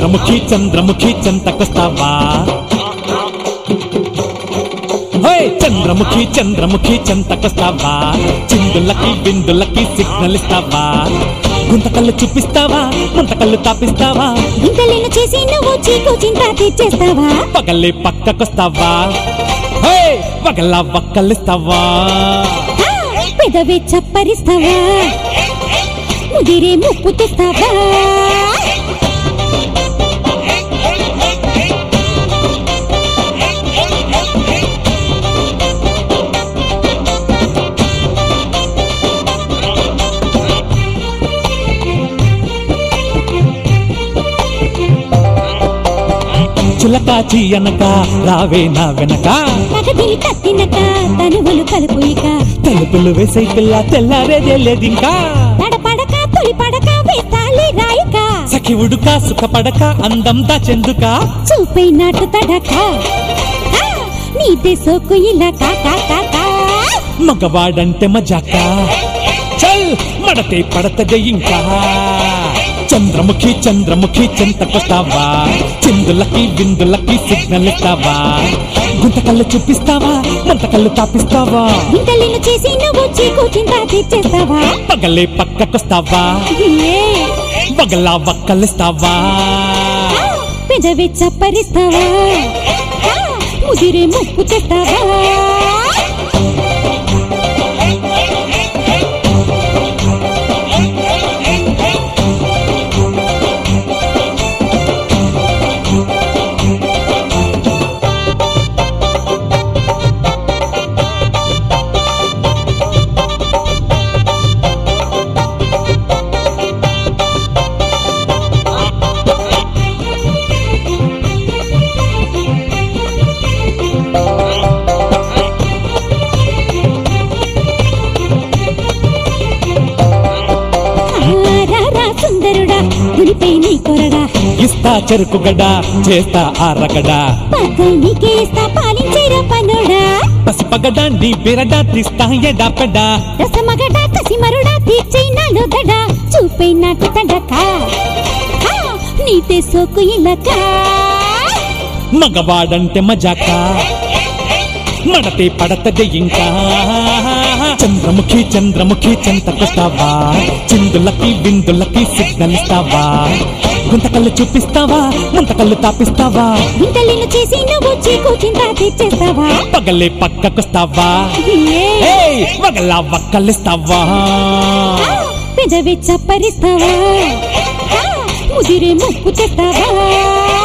చంద్రముఖి చంద్రముఖి చెంతకొస్తావా హోయ్ చంద్రముఖి చంద్రముఖి చెంతకొస్తావా చిందులకి బిందులకి సిగ్నల్ ఇస్తావా గుంతకళ్ళు చూపిస్తావా ముంతకళ్ళు తాపిస్తావా ఇంతలేను చేసి నువ్వు చీకు చింత తీర్చేస్తావా పగలే పక్కకొస్తావా హే పగల వక్కలిస్తావా ఆ, పెదవి చప్పరిస్తావా ముదిరే ముప్పు తెస్తావా చిలకాచి అనక రావే నా వెనక తగది తత్తినక తనువులు కలుపు ఇక తలుపులు వేసే పిల్ల తెల్లారేదే లేదింకా తడపడక తొలి పడక వేస్తాలి రాయిక సఖి ఉడుక సుఖపడక అందం దాచెందుక చూపై నాటు తడక ఆ, నీదే సోకు ఇలా కాకా కాకా మగవాడంటే మజాక చల్ మడతే పడతదే ఇంకా చంద్రముఖి చంద్రముఖి చెంతకొస్తావా చిందులకి బిందులకి సిగ్నల్ ఇస్తావా గుంతకళ్ళు చూపిస్తావా మంతకళ్ళు తాపిస్తావా ఇంతలేను చేసి నువ్వు చీకు చింత తీర్చేస్తావా పగలే పక్కకొస్తావా ఏ, పగలా వక్కలిస్తావా ఆ, పెదవి చప్పరిస్తావా ఆ, ముదిరే ముప్పు తెస్తావా రారా సుందరుడా గుడిపై నీ కొరడా ఇస్తా చెరుకు గడ్డ చేస్తా ఆరగడ పక్కై నీకే ఇస్తా పాలించేరా పనుడా పసిపగడ నీ బిరడ తీస్తా ఎడా పెడ రసమగడ కసిమరుడా తీర్చై నాలో దడ చూపై నాటు తడక ఆ, నీతే సోకు ఇలక మగవాడంటే మజాక మడతే పడతదే ఇంకా చంద్రముఖి చంద్రముఖి చెంతకొస్తావా చిందులకి బిందులకి సిగ్నల్ ఇస్తావా గుంతకళ్ళు చూపిస్తావా ముంతకళ్ళు తాపిస్తావా ఇంతలేను చేసి నువ్వు చీకు చింత తీర్చేస్తావా పగలే పక్కకొస్తావా ఏ, ఏయ్ వగలా వక్కలిస్తావా ఆ, పెదవి చప్పరిస్తావా ఆ, ముదిరే ముప్పు తెస్తావా